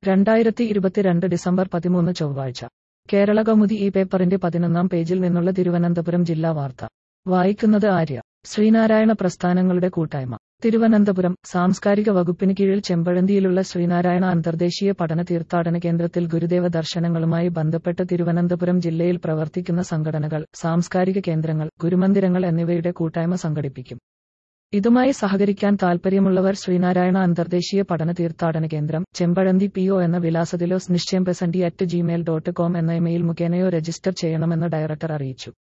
രണ്ടായിരത്തി ഇരുപത്തിരണ്ട് ഡിസംബർ പതിമൂന്ന് ചൊവ്വാഴ്ച കേരള കൗമുദി ഈ പേപ്പറിന്റെ പതിനൊന്നാം പേജിൽ നിന്നുള്ള തിരുവനന്തപുരം ജില്ലാ വാർത്ത വായിക്കുന്നത് ആര്യ ശ്രീനാരായണ പ്രസ്ഥാനങ്ങളുടെ കൂട്ടായ്മ തിരുവനന്തപുരം സാംസ്കാരിക വകുപ്പിന് കീഴിൽ ചെമ്പഴന്തിയിലുള്ള ശ്രീനാരായണ അന്തർദേശീയ പഠന തീർത്ഥാടന കേന്ദ്രത്തിൽ ഗുരുദേവ ദർശനങ്ങളുമായി ബന്ധപ്പെട്ട് തിരുവനന്തപുരം ജില്ലയിൽ പ്രവർത്തിക്കുന്ന സംഘടനകൾ സാംസ്കാരിക കേന്ദ്രങ്ങൾ ഗുരുമന്ദിരങ്ങൾ എന്നിവയുടെ കൂട്ടായ്മ സംഘടിപ്പിക്കും ഇതുമായി സഹകരിക്കാൻ താൽപ്പര്യമുള്ളവർ ശ്രീനാരായണ അന്തർദേശീയ പഠന തീർത്ഥാടന കേന്ദ്രം ചെമ്പഴന്തി പി ഒ എന്ന വിലാസത്തിലോ നിശ്ചയം പെസന്റി അറ്റ് ജിമെയിൽ ഡോട്ട് കോം എന്ന ഇമെയിൽ മുഖേനയോ രജിസ്റ്റർ ചെയ്യണമെന്ന് ഡയറക്ടർ അറിയിച്ചു